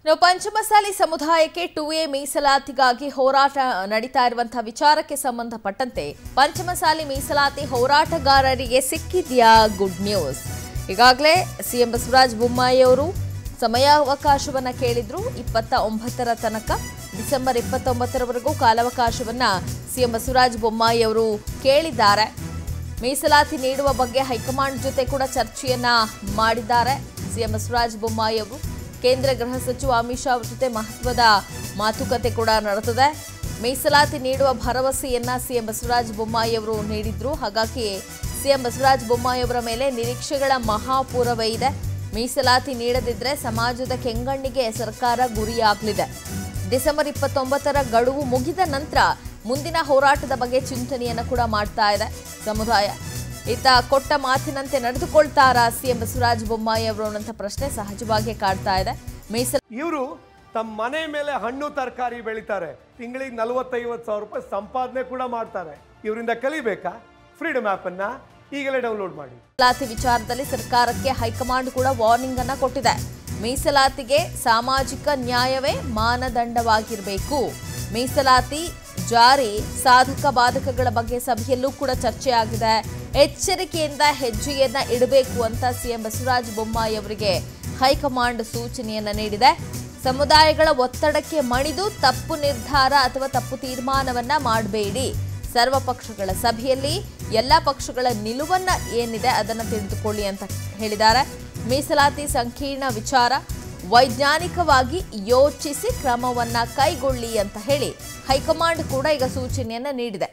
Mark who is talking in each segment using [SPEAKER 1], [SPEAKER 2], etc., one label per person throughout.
[SPEAKER 1] ಇನ್ನು ಪಂಚಮಸಾಲಿ ಸಮುದಾಯಕ್ಕೆ to A ಮೀಸಲಾತಿಗಾಗಿ ಹೋರಾಟ ನಡೀತಾ ಇರುವಂತಹ ವಿಚಾರಕ್ಕೆ ಸಂಬಂಧಪಟ್ಟಂತೆ ಪಂಚಮಸಾಲಿ ಮೀಸಲಾತಿ ಹೋರಾಟಗಾರರಿಗೆ ಸಿಕ್ಕಿದ್ಯಾ ಗುಡ್ ನ್ಯೂಸ್ ಈಗಾಗಲೇ ಸಿಎಂ ಬಸವರಾಜ ಬೊಮ್ಮಾಯಿ ಅವರು ಸಮಯಾವಕಾಶವನ್ನ ಕೇಳಿದ್ರು ಇಪ್ಪತ್ತ ಒಂಬತ್ತರ ತನಕ ಡಿಸೆಂಬರ್ ಇಪ್ಪತ್ತೊಂಬತ್ತರವರೆಗೂ ಕಾಲಾವಕಾಶವನ್ನ ಸಿಎಂ ಬಸವರಾಜ ಬೊಮ್ಮಾಯಿ ಅವರು ಕೇಳಿದ್ದಾರೆ ಮೀಸಲಾತಿ ನೀಡುವ ಬಗ್ಗೆ ಹೈಕಮಾಂಡ್ ಜೊತೆ ಕೂಡ ಚರ್ಚೆಯನ್ನ ಮಾಡಿದ್ದಾರೆ ಸಿಎಂ ಬಸವರಾಜ ಬೊಮ್ಮಾಯಿ ಅವರು ಕೇಂದ್ರ ಗೃಹ ಸಚಿವ ಅಮಿತ್ ಶಾ ಅವರ ಜೊತೆ ಮಹತ್ವದ ಮಾತುಕತೆ ಕೂಡ ನಡೆದಿದೆ ಮೀಸಲಾತಿ ನೀಡುವ ಭರವಸೆಯನ್ನ ಸಿಎಂ ಬಸವರಾಜ ಬೊಮ್ಮಾಯಿ ಅವರು ನೀಡಿದ್ರು ಹಾಗಾಗಿ ಸಿಎಂ ಬಸವರಾಜ ಬೊಮ್ಮಾಯಿ ಅವರ ಮೇಲೆ ನಿರೀಕ್ಷೆಗಳ ಮಹಾಪೂರವೇ ಇದೆ ಮೀಸಲಾತಿ ನೀಡದಿದ್ರೆ ಸಮಾಜದ ಕೆಂಗಣ್ಣಿಗೆ ಸರ್ಕಾರ ಗುರಿಯಾಗಲಿದೆ ಡಿಸೆಂಬರ್ ಇಪ್ಪತ್ತೊಂಬತ್ತರ ಗಡುವು ಮುಗಿದ ನಂತರ ಮುಂದಿನ ಹೋರಾಟದ ಬಗ್ಗೆ ಚಿಂತನೆಯನ್ನು ಕೂಡ ಮಾಡ್ತಾ ಇದೆ ಸಮುದಾಯ ಇತ್ತ ಕೊಟ್ಟ ಮಾತಿನಂತೆ ನಡೆದುಕೊಳ್ತಾರಾ ಸಿಎಂ ಬಸವರಾಜ ಬೊಮ್ಮಾಯಿ ಅವರು ಅನ್ನೋಂಥ ಪ್ರಶ್ನೆ ಸಹಜವಾಗಿ ಕಾಡ್ತಾ ಇದೆ ಮೀಸಲ
[SPEAKER 2] ಇವರು ತಮ್ಮ ಮನೆ ಮೇಲೆ ಹಣ್ಣು ತರಕಾರಿ ಬೆಳಿತಾರೆ ತಿಂಗಳಿಗೆ ನಲವತ್ತೈವತ್ತು ಸಾವಿರ ರೂಪಾಯಿ ಸಂಪಾದನೆ ಕೂಡ ಮಾಡ್ತಾರೆ ಇವರಿಂದ ಕಲಿಬೇಕಾ ಫ್ರೀಡಮ್ ಆ್ಯಪನ್ನು ಈಗಲೇ ಡೌನ್ಲೋಡ್ ಮಾಡಿ
[SPEAKER 1] ಮೀಸಲಾತಿ ವಿಚಾರದಲ್ಲಿ ಸರ್ಕಾರಕ್ಕೆ ಹೈಕಮಾಂಡ್ ಕೂಡ ವಾರ್ನಿಂಗ್ ಅನ್ನ ಕೊಟ್ಟಿದೆ ಮೀಸಲಾತಿಗೆ ಸಾಮಾಜಿಕ ನ್ಯಾಯವೇ ಮಾನದಂಡವಾಗಿರಬೇಕು ಮೀಸಲಾತಿ ಜಾರಿ ಸಾಧಕ ಬಾಧಕಗಳ ಬಗ್ಗೆ ಸಭೆಯಲ್ಲೂ ಕೂಡ ಚರ್ಚೆ ಆಗಿದೆ ಎಚ್ಚರಿಕೆಯಿಂದ ಹೆಜ್ಜೆಯನ್ನ ಇಡಬೇಕು ಅಂತ ಸಿಎಂ ಬಸವರಾಜ ಬೊಮ್ಮಾಯಿ ಅವರಿಗೆ ಹೈಕಮಾಂಡ್ ಸೂಚನೆಯನ್ನ ನೀಡಿದೆ ಸಮುದಾಯಗಳ ಒತ್ತಡಕ್ಕೆ ಮಣಿದು ತಪ್ಪು ನಿರ್ಧಾರ ಅಥವಾ ತಪ್ಪು ತೀರ್ಮಾನವನ್ನ ಮಾಡಬೇಡಿ ಸರ್ವ ಪಕ್ಷಗಳ ಸಭೆಯಲ್ಲಿ ಎಲ್ಲ ಪಕ್ಷಗಳ ನಿಲುವನ್ನ ಏನಿದೆ ಅದನ್ನು ತಿಳಿದುಕೊಳ್ಳಿ ಅಂತ ಹೇಳಿದ್ದಾರೆ ಮೀಸಲಾತಿ ಸಂಕೀರ್ಣ ವಿಚಾರ ವೈಜ್ಞಾನಿಕವಾಗಿ ಯೋಚಿಸಿ ಕ್ರಮವನ್ನ ಕೈಗೊಳ್ಳಿ ಅಂತ ಹೇಳಿ ಹೈಕಮಾಂಡ್ ಕೂಡ ಈಗ ಸೂಚನೆಯನ್ನ ನೀಡಿದೆ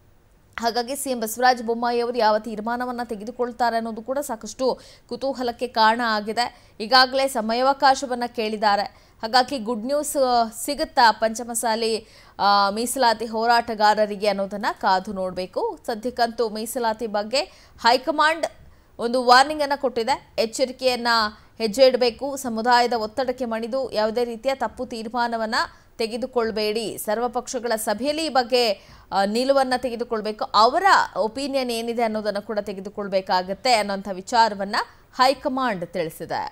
[SPEAKER 1] ಹಾಗಾಗಿ ಸಿಎಂ ಬಸವರಾಜ ಬೊಮ್ಮಾಯಿ ಅವರು ಯಾವ ತೀರ್ಮಾನವನ್ನು ತೆಗೆದುಕೊಳ್ತಾರೆ ಅನ್ನೋದು ಕೂಡ ಸಾಕಷ್ಟು ಕುತೂಹಲಕ್ಕೆ ಕಾರಣ ಆಗಿದೆ ಈಗಾಗಲೇ ಸಮಯಾವಕಾಶವನ್ನು ಕೇಳಿದ್ದಾರೆ ಹಾಗಾಗಿ ಗುಡ್ ನ್ಯೂಸ್ ಆ, ಸಿಗುತ್ತಾ ಪಂಚಮಸಾಲಿ ಆ, ಮೀಸಲಾತಿ ಹೋರಾಟಗಾರರಿಗೆ ಅನ್ನೋದನ್ನು ಕಾದು ನೋಡಬೇಕು ಸದ್ಯಕ್ಕಂತೂ ಮೀಸಲಾತಿ ಬಗ್ಗೆ ಹೈಕಮಾಂಡ್ ಒಂದು ವಾರ್ನಿಂಗ್ ಅನ್ನು ಕೊಟ್ಟಿದೆ ಎಚ್ಚರಿಕೆಯನ್ನ ಹೆಜ್ಜೆ ಇಡಬೇಕು ಸಮುದಾಯದ ಒತ್ತಡಕ್ಕೆ ಮಣಿದು ಯಾವುದೇ ರೀತಿಯ ತಪ್ಪು ತೀರ್ಮಾನವನ್ನ ತೆಗೆದುಕೊಳ್ಬೇಡಿ ಸರ್ವ ಪಕ್ಷಗಳ ಸಭೆಯಲ್ಲಿ ಈ ಬಗ್ಗೆ ಆ, ನಿಲುವನ್ನ ತೆಗೆದುಕೊಳ್ಬೇಕು ಅವರ ಒಪಿನಿಯನ್ ಏನಿದೆ ಅನ್ನೋದನ್ನು ಕೂಡ ತೆಗೆದುಕೊಳ್ಬೇಕಾಗತ್ತೆ ಅನ್ನೋಂಥ ವಿಚಾರವನ್ನ ಹೈಕಮಾಂಡ್ ತಿಳಿಸಿದೆ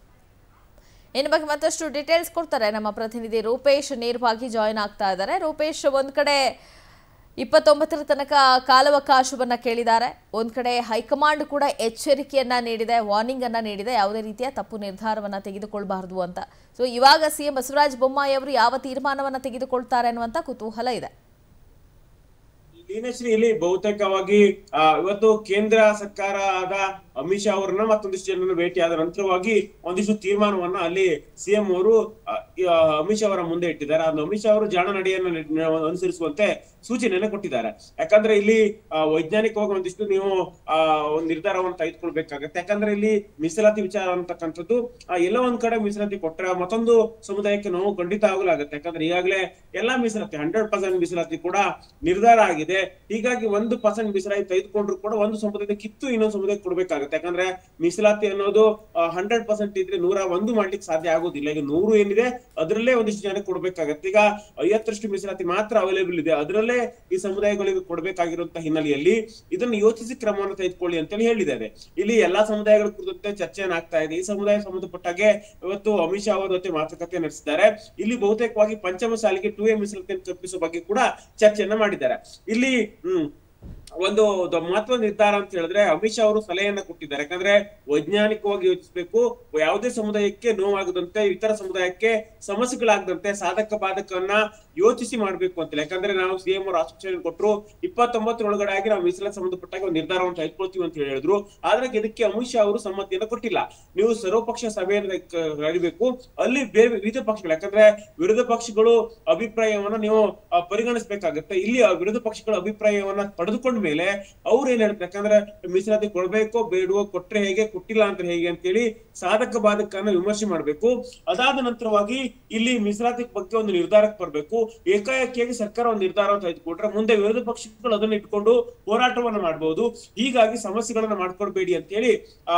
[SPEAKER 1] ಇನ್ನು ಬಗ್ಗೆ ಮತ್ತಷ್ಟು ಡೀಟೇಲ್ಸ್ ಕೊಡ್ತಾರೆ ನಮ್ಮ ಪ್ರತಿನಿಧಿ ರೂಪೇಶ್ ನೇರವಾಗಿ ಜಾಯಿನ್ ಆಗ್ತಾ ಇದ್ದಾರೆ ರೂಪೇಶ್ ಒಂದ್ ಕಡೆ ಇಪ್ಪತ್ತೊಂಬತ್ತರ ತನಕ ಕಾಲಾವಕಾಶವನ್ನ ಕೇಳಿದ್ದಾರೆ ಒಂದ್ ಕಡೆ ಹೈಕಮಾಂಡ್ ಕೂಡ ಎಚ್ಚರಿಕೆಯನ್ನ ನೀಡಿದೆ ವಾರ್ನಿಂಗ್ ಅನ್ನ ನೀಡಿದೆ ಯಾವುದೇ ರೀತಿಯ ತಪ್ಪು ನಿರ್ಧಾರವನ್ನ ತೆಗೆದುಕೊಳ್ಬಾರದು ಅಂತ ಸೊ ಇವಾಗ ಸಿಎಂ ಬಸವರಾಜ ಬೊಮ್ಮಾಯಿ ಅವರು ಯಾವ ತೀರ್ಮಾನವನ್ನ ತೆಗೆದುಕೊಳ್ತಾರೆ ಅನ್ನುವಂತ ಕುತೂಹಲ ಇದೆ
[SPEAKER 3] ಲೀನಶ್ರೀ ಇಲ್ಲಿ ಬಹುತೇಕವಾಗಿ ಆ, ಇವತ್ತು ಕೇಂದ್ರ ಸರ್ಕಾರ ಆದ ಅಮಿತ್ ಶಾ ಅವರನ್ನ ಮತ್ತೊಂದಿಷ್ಟು ಜನರನ್ನು ಭೇಟಿಯಾದ ನಂತರವಾಗಿ ಒಂದಿಷ್ಟು ತೀರ್ಮಾನವನ್ನ ಅಲ್ಲಿ ಸಿಎಂ ಅವರು ಆ, ಈ, ಆ, ಅಮಿತ್ ಶಾ ಅವರ ಮುಂದೆ ಇಟ್ಟಿದ್ದಾರೆ ಅದು ಅಮಿತ್ ಶಾ ಅವರು ಜಾಣ ನಡೆಯನ್ನು ನೆ- ಅನುಸರಿಸುವಂತೆ ಸೂಚನೆಯನ್ನ ಕೊಟ್ಟಿದ್ದಾರೆ ಯಾಕಂದ್ರೆ ಇಲ್ಲಿ ಆ, ವೈಜ್ಞಾನಿಕವಾಗಿ ಒಂದಿಷ್ಟು ನೀವು ಆ ಒಂದು ನಿರ್ಧಾರವನ್ನು ತೆಗೆದುಕೊಳ್ಬೇಕಾಗತ್ತೆ ಯಾಕಂದ್ರೆ ಇಲ್ಲಿ ಮೀಸಲಾತಿ ವಿಚಾರ ಅಂತಕ್ಕಂಥದ್ದು ಆ, ಎಲ್ಲೋ ಒಂದ್ ಕಡೆ ಮೀಸಲಾತಿ ಕೊಟ್ಟರೆ ಮತ್ತೊಂದು ಸಮುದಾಯಕ್ಕೆ ನೋವು ಖಂಡಿತ ಆಗಲಾಗುತ್ತೆ ಯಾಕಂದ್ರೆ ಈಗಾಗಲೇ ಎಲ್ಲಾ ಮೀಸಲಾತಿ ಹಂಡ್ರೆಡ್ ಪರ್ಸೆಂಟ್ ಮೀಸಲಾತಿ ಕೂಡ ನಿರ್ಧಾರ ಆಗಿದೆ ಹೀಗಾಗಿ ಒಂದು ಪರ್ಸೆಂಟ್ ಮೀಸಲಾತಿ ತೆಗೆದುಕೊಂಡ್ರು ಕೂಡ ಒಂದು ಸಮುದಾಯದ ಕಿತ್ತು ಇನ್ನೊಂದು ಸಮುದಾಯಕ್ಕೆ ಕೊಡ್ಬೇಕಾಗುತ್ತೆ ಯಾಕಂದ್ರೆ ಮೀಸಲಾತಿ ಅನ್ನೋದು ಹಂಡ್ರೆಡ್ ಪರ್ಸೆಂಟ್ ಇದ್ರೆ ನೂರ ಒಂದು ಮಾಡ್ಲಿಕ್ಕೆ ಸಾಧ್ಯ ಆಗೋದಿಲ್ಲ ಈಗ ನೂರು ಏನಿದೆ ಅದರಲ್ಲೇ ಒಂದಿಷ್ಟು ಜನಕ್ಕೆ ಕೊಡ್ಬೇಕಾಗತ್ತೆ ಈಗ ಐವತ್ತರಷ್ಟು ಮೀಸಲಾತಿ ಮಾತ್ರ ಅವೈಲೇಬಲ್ ಇದೆ ಅದರಲ್ಲೇ ಈ ಸಮುದಾಯಗಳಿಗೆ ಕೊಡ್ಬೇಕಾಗಿರುವಂತ ಹಿನ್ನೆಲೆಯಲ್ಲಿ ಇದನ್ನು ಯೋಚಿಸಿ ಕ್ರಮವನ್ನು ತೆಗೆದುಕೊಳ್ಳಿ ಅಂತೇಳಿ ಹೇಳಿದ್ದಾರೆ ಇಲ್ಲಿ ಎಲ್ಲಾ ಸಮುದಾಯಗಳ ಕುರಿತಂತೆ ಚರ್ಚೆಯನ್ನು ಆಗ್ತಾ ಇದೆ ಈ ಸಮುದಾಯ ಸಂಬಂಧಪಟ್ಟಾಗೆ ಇವತ್ತು ಅಮಿತ್ ಶಾ ಅವರ ಜೊತೆ ಮಾತುಕತೆ ನಡೆಸಿದ್ದಾರೆ ಇಲ್ಲಿ ಬಹುತೇಕವಾಗಿ ಪಂಚಮ ಸಾಲಿಗೆ ಟೂ ಎ ಮೀಸಲಾತಿಯನ್ನು ಕಲ್ಪಿಸುವ ಬಗ್ಗೆ ಕೂಡ ಚರ್ಚೆಯನ್ನ ಮಾಡಿದ್ದಾರೆ ಇಲ್ಲಿ ಹ್ಮ್ ಒಂದು ದ- ಮಹತ್ವದ ನಿರ್ಧಾರ ಅಂತ ಹೇಳಿದ್ರೆ ಅಮಿತ್ ಶಾ ಅವರು ಸಲಹೆಯನ್ನ ಕೊಟ್ಟಿದ್ದಾರೆ ಯಾಕಂದ್ರೆ ವೈಜ್ಞಾನಿಕವಾಗಿ ಯೋಚಿಸಬೇಕು ಯಾವುದೇ ಸಮುದಾಯಕ್ಕೆ ನೋವಾಗದಂತೆ ಇತರ ಸಮುದಾಯಕ್ಕೆ ಸಮಸ್ಯೆಗಳಾಗದಂತೆ ಸಾಧಕ ಬಾಧಕವನ್ನ ಯೋಚಿಸಿ ಮಾಡ್ಬೇಕು ಅಂತ ಯಾಕಂದ್ರೆ ನಾವು ಸಿಎಂ ಅವರು ಆಸೂಚನೆ ಕೊಟ್ಟರು ಇಪ್ಪತ್ತೊಂಬತ್ತರೊಳಗಡೆ ಆಗಿ ನಾವು ಮೀಸಲಾತಿ ಸಂಬಂಧಪಟ್ಟಾಗ ಒಂದು ನಿರ್ಧಾರವನ್ನು ತೆಗೆದುಕೊಳ್ತೀವಿ ಅಂತ ಹೇಳಿದ್ರು ಆದ್ರೆ ಇದಕ್ಕೆ ಅಮಿತ್ ಶಾ ಅವರು ಸಮ್ಮತಿಯನ್ನ ಕೊಟ್ಟಿಲ್ಲ ನೀವು ಸರ್ವಪಕ್ಷ ಸಭೆಯನ್ನು ಕ- ಕರೀಬೇಕು ಅಲ್ಲಿ ಬೇರೆ ವಿವಿಧ ಪಕ್ಷಗಳು ಯಾಕಂದ್ರೆ ವಿರೋಧ ಪಕ್ಷಗಳು ಅಭಿಪ್ರಾಯವನ್ನ ನೀವು ಆ, ಪರಿಗಣಿಸಬೇಕಾಗತ್ತೆ ಇಲ್ಲಿ ಆ ವಿರೋಧ ಪಕ್ಷಗಳ ಅಭಿಪ್ರಾಯವನ್ನ ಪಡೆದುಕೊಂಡ ಮೇಲೆ ಅವ್ರು ಏನ್ ಹೇಳ್ತಾರೆ ಯಾಕಂದ್ರೆ ಮೀಸಲಾತಿ ಕೊಡ್ಬೇಕೋ ಬೇಡವೋ ಕೊಟ್ರೆ ಹೇಗೆ ಕೊಟ್ಟಿಲ್ಲ ಅಂದ್ರೆ ಹೇಗೆ ಅಂತೇಳಿ ಸಾಧಕ ಬಾಧಕನ್ನ ವಿಮರ್ಶೆ ಮಾಡ್ಬೇಕು ಅದಾದ ನಂತರವಾಗಿ ಇಲ್ಲಿ ಮೀಸಲಾತಿ ಬಗ್ಗೆ ಒಂದು ನಿರ್ಧಾರಕ್ಕೆ ಬರ್ಬೇಕು ಏಕಾಏಕಿಯಾಗಿ ಸರ್ಕಾರ ಒಂದು ನಿರ್ಧಾರವನ್ನು ತೆಗೆದುಕೊಂಡ್ರೆ ಮುಂದೆ ವಿರೋಧ ಪಕ್ಷಗಳು ಅದನ್ನ ಇಟ್ಕೊಂಡು ಹೋರಾಟವನ್ನ ಮಾಡಬಹುದು ಹೀಗಾಗಿ ಸಮಸ್ಯೆಗಳನ್ನ ಮಾಡ್ಕೊಡ್ಬೇಡಿ ಅಂತ ಹೇಳಿ ಆ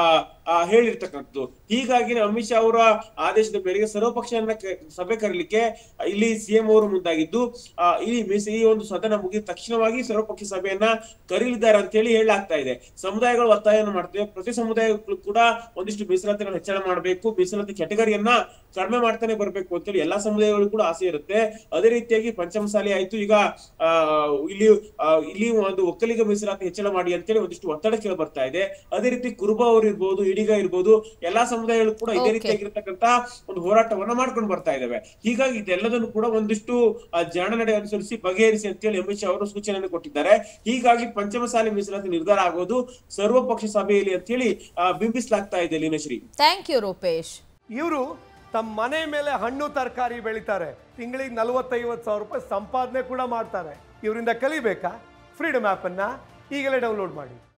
[SPEAKER 3] ಆ, ಹೇಳಿರ್ತಕ್ಕಂಥದ್ದು ಹೀಗಾಗಿ ಅಮಿತ್ ಶಾ ಅವರ ಆದೇಶದ ಮೇರೆಗೆ ಸರ್ವಪಕ್ಷವನ್ನ ಕ- ಸಭೆ ಕರೀಲಿಕ್ಕೆ ಇಲ್ಲಿ ಸಿಎಂ ಅವರು ಮುಂದಾಗಿದ್ದು ಆ, ಈ ಮೀಸ ಈ ಒಂದು ಸದನ ಮುಗಿದ ತಕ್ಷಣವಾಗಿ ಸರ್ವಪಕ್ಷ ಸಭೆಯನ್ನ ಕರೀಲಿದ್ದಾರೆ ಅಂತ ಹೇಳಿ ಹೇಳಲಾಗ್ತಾ ಇದೆ ಸಮುದಾಯಗಳು ಒತ್ತಾಯವನ್ನು ಮಾಡ್ತೇವೆ ಪ್ರತಿ ಸಮುದಾಯಗಳು ಕೂಡ ಒಂದಿಷ್ಟು ಮೀಸಲಾತಿಯನ್ನು ಹೆಚ್ಚಳ ಮಾಡಬೇಕು ಮೀಸಲಾತಿ ಕೆಟಗರಿಯನ್ನ ಕಡಿಮೆ ಮಾಡ್ತಾನೆ ಬರಬೇಕು ಅಂತೇಳಿ ಎಲ್ಲಾ ಸಮುದಾಯಗಳು ಕೂಡ ಆಸೆ ಇರುತ್ತೆ ಅದೇ ರೀತಿಯಾಗಿ ಪಂಚಮಸಾಲಿ ಆಯ್ತು ಈಗ ಆ ಇಲ್ಲಿ ಆ, ಇಲ್ಲಿ ಒಂದು ಒಕ್ಕಲಿಗ ಮೀಸಲಾತಿ ಹೆಚ್ಚಳ ಮಾಡಿ ಅಂತೇಳಿ ಒಂದಿಷ್ಟು ಒತ್ತಡ ಕೇಳಿ ಬರ್ತಾ ಇದೆ ಅದೇ ರೀತಿ ಕುರುಬ ಅವರು ಇರ್ಬೋದು ಇಡಿಗ ಇರ್ಬೋದು ಎಲ್ಲಾ ಸಮುದಾಯಗಳು ಕೂಡ ಇದೇ
[SPEAKER 1] Okay.
[SPEAKER 3] ರೀತಿಯಾಗಿರ್ತಕ್ಕಂತ ಒಂದು ಹೋರಾಟವನ್ನ ಮಾಡ್ಕೊಂಡು ಬರ್ತಾ ಇದಾವೆ ಹೀಗಾಗಿ ಇದೆಲ್ಲದನ್ನು ಕೂಡ ಒಂದಿಷ್ಟು ಆ, ಜಾಣ ನಡೆ ಅನುಸರಿಸಿ ಬಗೆಹರಿಸಿ ಅಂತೇಳಿ ಅಮಿತ್ ಶಾ ಅವರು ಸೂಚನೆಯನ್ನು ಕೊಟ್ಟಿದ್ದಾರೆ ಹೀಗಾಗಿ ಪಂಚಮಸಾಲಿ ಮೀಸಲಾತಿ ನಿರ್ಧಾರ ಆಗೋದು ಸರ್ವಪಕ್ಷ ಸಭೆಯಲ್ಲಿ ಅಂತೇಳಿ ಆ, ಬಿಂಬಿಸಲಾಗ್ತಾ ಇದೆ ಲೀನಶ್ರೀ
[SPEAKER 1] ಥ್ಯಾಂಕ್ ಯು ರೂಪೇಶ್
[SPEAKER 2] ಇವರು ತಮ್ಮ ಮನೆ ಮೇಲೆ ಹಣ್ಣು ತರಕಾರಿ ಬೆಳಿತಾರೆ ತಿಂಗಳಿಗೆ ನಲವತ್ತೈವತ್ತು ಸಾವಿರ ರೂಪಾಯಿ ಸಂಪಾದನೆ ಕೂಡ ಮಾಡ್ತಾರೆ ಇವರಿಂದ ಕಲಿಬೇಕಾ ಫ್ರೀಡಮ್ ಆ್ಯಪನ್ನು ಈಗಲೇ ಡೌನ್ಲೋಡ್ ಮಾಡಿ